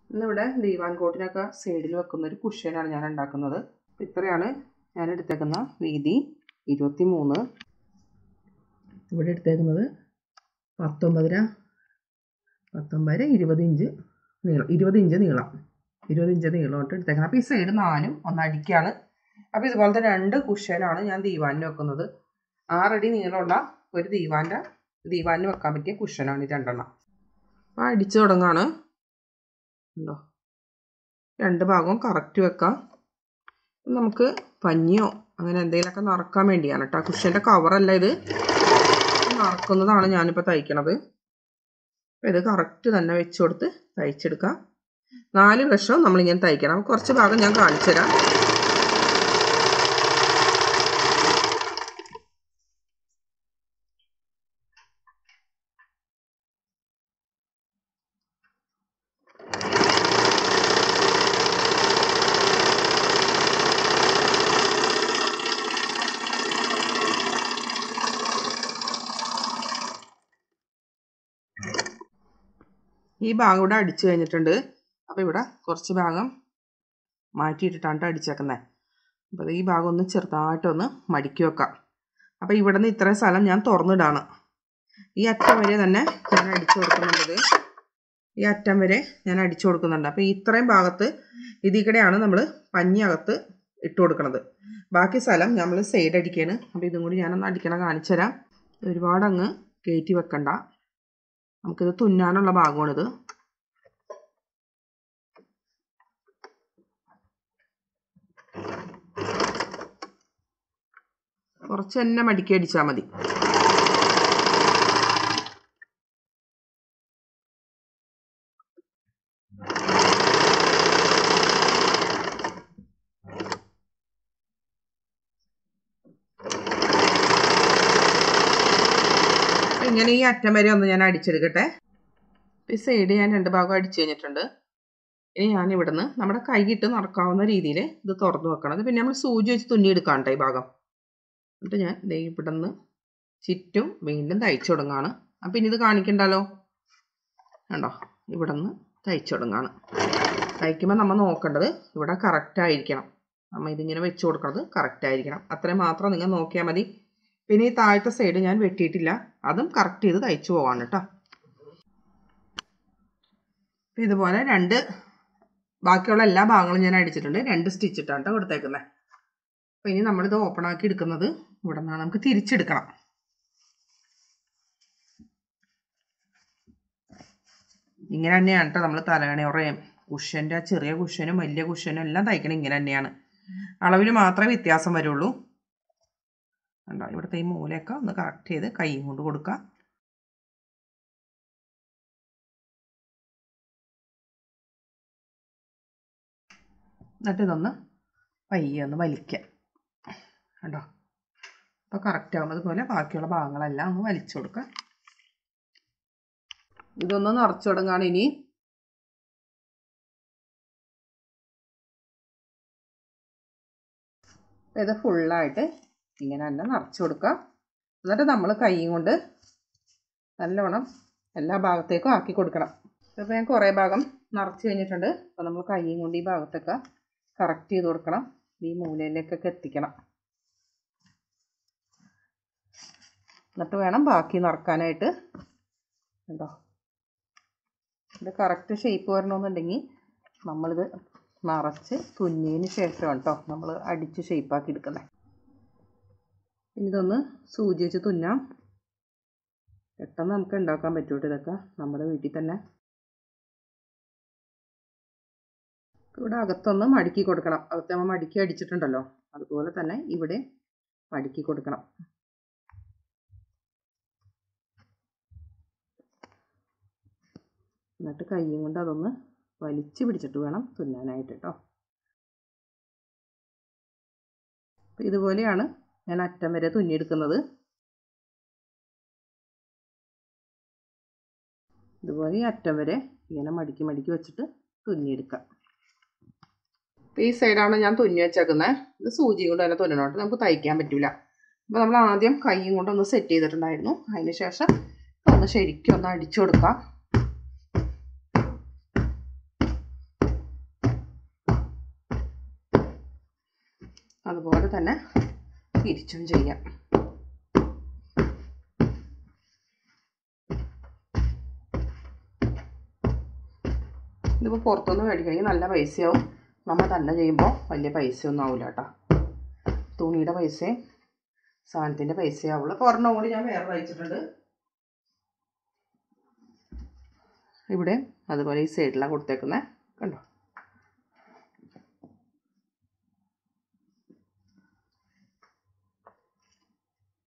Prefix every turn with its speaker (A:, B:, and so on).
A: ഇന്നിവിടെ ദീവാൻ കോട്ടിനൊക്കെ സൈഡിൽ വെക്കുന്ന ഒരു കുഷ്യനാണ് ഞാൻ ഉണ്ടാക്കുന്നത് അപ്പോൾ ഇത്രയാണ് ഞാൻ എടുത്തേക്കുന്ന വീതി ഇരുപത്തി മൂന്ന് ഇവിടെ എടുത്തേക്കുന്നത് പത്തൊമ്പതര പത്തൊമ്പതര ഇരുപത് ഇഞ്ച് നീളം ഇരുപത് ഇഞ്ച് നീളം ഇരുപത് ഇഞ്ച് നീളമായിട്ട് എടുത്തേക്കുന്നത് അപ്പോൾ ഈ സൈഡ് നാലും ഒന്ന് അടിക്കാണ് അപ്പോൾ ഇതുപോലത്തെ രണ്ട് കുഷ്യനാണ് ഞാൻ ദീവാനിന് വെക്കുന്നത് ആറടി നീളമുള്ള ഒരു ദീവാൻ്റെ ദീവാനിന് വെക്കാൻ പറ്റിയ കുഷ്യനാണ് ഈ രണ്ടെണ്ണം അപ്പോൾ അടിച്ചു തുടങ്ങാണ് ഉണ്ടോ രണ്ട് ഭാഗവും കറക്റ്റ് വെക്കാം നമുക്ക് പഞ്ഞിയോ അങ്ങനെ എന്തെങ്കിലുമൊക്കെ നിറക്കാൻ വേണ്ടിയാണ് കേട്ടോ കുഷ്യൻ്റെ കവറല്ല ഇത് നിറക്കുന്നതാണ് ഞാനിപ്പോൾ തയ്ക്കണത് അപ്പോൾ ഇത് കറക്റ്റ് തന്നെ വെച്ച് കൊടുത്ത് തയ്ച്ചെടുക്കാം നാല് വശവും നമ്മളിങ്ങനെ തയ്ക്കണം കുറച്ച് ഭാഗം ഞാൻ കാണിച്ചു തരാം ഈ ഭാഗം ഇവിടെ അടിച്ചു കഴിഞ്ഞിട്ടുണ്ട് അപ്പോൾ ഇവിടെ കുറച്ച് ഭാഗം മാറ്റിയിട്ടിട്ടാണ് അടിച്ചേക്കുന്നത് അപ്പോൾ ഈ ഭാഗം ഒന്ന് ചെറുതായിട്ടൊന്ന് മടക്കി വെക്കാം അപ്പോൾ ഇവിടെ നിന്ന് ഇത്രയും സ്ഥലം ഞാൻ തുറന്നിടാണ് ഈ അറ്റം വരെ തന്നെ ഞാൻ അടിച്ചു കൊടുക്കുന്നുണ്ട് ഈ അറ്റം വരെ ഞാൻ അടിച്ചു കൊടുക്കുന്നുണ്ട് അപ്പോൾ ഇത്രയും ഭാഗത്ത് ഇതിൽ കൂടെയാണ് നമ്മൾ പഞ്ഞിയകത്ത് ഇട്ട് കൊടുക്കുന്നത് ബാക്കി സ്ഥലം നമ്മൾ സൈഡ് അടിക്കുകയാണ് അപ്പോൾ ഇതും കൂടി ഞാനൊന്ന് അടിക്കണം കാണിച്ചു തരാം ഒരുപാട് അങ്ങ് കയറ്റി വെക്കണ്ട നമുക്കിത് തുന്നാനുള്ള ഭാഗമാണിത് കുറച്ച് തന്നെ മടിക്കി അടിച്ചാൽ മതി ഇങ്ങനെ ഈ അറ്റം വരെ ഒന്ന് ഞാൻ അടിച്ചെടുക്കട്ടെ ഈ സൈഡ് ഞാൻ രണ്ട് ഭാഗം അടിച്ചു കഴിഞ്ഞിട്ടുണ്ട് ഇനി ഞാൻ ഇവിടുന്ന് നമ്മുടെ കൈയിട്ട് നടക്കാവുന്ന രീതിയിൽ ഇത് തുറന്നു വെക്കണം അത് പിന്നെ നമ്മൾ സൂചി വെച്ച് തുന്നിയെടുക്കാം കേട്ടോ ഈ ഭാഗം എന്നിട്ട് ഞാൻ ദേ ഇവിടുന്ന് ചുറ്റും വീണ്ടും തയ്ച്ചു തുടങ്ങാണ് അപ്പം ഇനി ഇത് കാണിക്കണ്ടല്ലോ കണ്ടോ ഇവിടുന്ന് തയ്ച്ചു തുടങ്ങാണ് തയ്ക്കുമ്പോൾ നമ്മൾ നോക്കേണ്ടത് ഇവിടെ കറക്റ്റ് ആയിരിക്കണം നമ്മൾ ഇതിങ്ങനെ വെച്ച് കൊടുക്കുന്നത് കറക്റ്റ് ആയിരിക്കണം അത്രയും മാത്രം നിങ്ങൾ നോക്കിയാൽ മതി പിന്നെ ഈ താഴത്തെ സൈഡ് ഞാൻ വെട്ടിയിട്ടില്ല അതും കറക്റ്റ് ചെയ്ത് തയ്ച്ചു പോവാണ് കേട്ടോ ഇതുപോലെ രണ്ട് ബാക്കിയുള്ള എല്ലാ ഭാഗങ്ങളും ഞാൻ അടിച്ചിട്ടുണ്ട് രണ്ട് സ്റ്റിച്ച് ഇട്ടാണ് കേട്ടോ കൊടുത്തേക്കുന്നത് അപ്പോൾ ഇനി നമ്മളിത് ഓപ്പൺ ആക്കി എടുക്കുന്നത് ഇവിടെ നിന്നാണ് നമുക്ക് തിരിച്ചെടുക്കണം ഇങ്ങനെ തന്നെയാണ് കേട്ടോ നമ്മൾ തലകണിയുറയും കുഷ്യൻ്റെ ചെറിയ കുഷ്യനും വലിയ കുഷ്യനും എല്ലാം തയ്ക്കണം ഇങ്ങനെ തന്നെയാണ് അളവിൽ മാത്രമേ വ്യത്യാസം വരുള്ളൂ കണ്ടോ ഇവിടുത്തെ ഈ മൂലയൊക്കെ ഒന്ന് കറക്റ്റ് ചെയ്ത് കൈ കൊണ്ട് കൊടുക്കുക എന്നിട്ട് ഇതൊന്ന് പയ്യെ ഒന്ന് വലിക്കുക കണ്ടോ അപ്പോൾ കറക്റ്റ് ആകും അതുപോലെ ബാക്കിയുള്ള ഭാഗങ്ങളെല്ലാം ഒന്ന് വലിച്ചു കൊടുക്കുക ഇതൊന്ന് നിറച്ചു തുടങ്ങുകയാണ് ഇനി ഇത് ഫുള്ളായിട്ട് ഇങ്ങനെ തന്നെ നിറച്ച് കൊടുക്കുക എന്നിട്ട് നമ്മൾ കൈ കൊണ്ട് നല്ലവണ്ണം എല്ലാ ഭാഗത്തേക്കും ആക്കി കൊടുക്കണം അപ്പോൾ ഞാൻ കുറേ ഭാഗം നിറച്ച് കഴിഞ്ഞിട്ടുണ്ട് അപ്പോൾ നമ്മൾ കൈ കൊണ്ട് ഈ ഭാഗത്തൊക്കെ കറക്റ്റ് ചെയ്ത് കൊടുക്കണം ഈ മൂലയിലേക്കൊക്കെ എത്തിക്കണം എന്നിട്ട് വേണം ബാക്കി നിറക്കാനായിട്ട് ഉണ്ടോ ഇത് കറക്റ്റ് ഷേപ്പ് വരണമെന്നുണ്ടെങ്കിൽ നമ്മളിത് നിറച്ച് തുന്നിയതിന് ശേഷമാണ് കേട്ടോ നമ്മൾ അടിച്ച് ഷേപ്പാക്കി എടുക്കുന്നത് ഇതൊന്ന് സൂചി വെച്ച് തുന്നാം പെട്ടെന്ന് നമുക്ക് ഉണ്ടാക്കാൻ പറ്റൂട്ടോ ഇതൊക്കെ നമ്മുടെ വീട്ടിൽ തന്നെ ഇവിടെ അകത്തൊന്ന് മടക്കി കൊടുക്കണം അകത്ത് നമ്മൾ മടക്കി അടിച്ചിട്ടുണ്ടല്ലോ അതുപോലെ തന്നെ ഇവിടെ മടക്കി കൊടുക്കണം എന്നിട്ട് കൈയും കൊണ്ട് അതൊന്ന് വലിച്ചു പിടിച്ചിട്ട് വേണം തുന്നാനായിട്ട് കേട്ടോ ഇതുപോലെയാണ് ഞാൻ അറ്റം വരെ തുന്നിയെടുക്കുന്നത് ഇതുപോലെ ഈ അറ്റം വരെ ഇങ്ങനെ മടിക്കി മടിക്കി വെച്ചിട്ട് തുന്നിയെടുക്കാം ഈ സൈഡാണ് ഞാൻ തുന്നി വെച്ചേക്കുന്നത് ഇത് സൂചി കൊണ്ട് തന്നെ തുന്നണോട്ട് നമുക്ക് തയ്ക്കാൻ പറ്റില്ല അപ്പോൾ നമ്മൾ ആദ്യം കൈയും കൊണ്ട് ഒന്ന് സെറ്റ് ചെയ്തിട്ടുണ്ടായിരുന്നു അതിന് ശേഷം ഒന്ന് ശരിക്കും ഒന്ന് അടിച്ചു കൊടുക്കാം അതുപോലെ തന്നെ തിരിച്ചും ചെയ്യാം ഇതിപ്പോൾ പുറത്തുനിന്ന് മേടിക്കണമെങ്കിൽ നല്ല പൈസയാവും നമ്മൾ തന്നെ ചെയ്യുമ്പോൾ വലിയ പൈസയൊന്നും ആവില്ല കേട്ടോ തുണിയുടെ പൈസയും സാധനത്തിൻ്റെ പൈസയാവുള്ളൂ അപ്പോൾ ഒരെണ്ണം കൂടി ഞാൻ വേറെ തയ്ച്ചിട്ടുണ്ട് ഇവിടെ അതുപോലെ ഈ സൈഡിലാണ് കൊടുത്തേക്കുന്നത് കണ്ടോ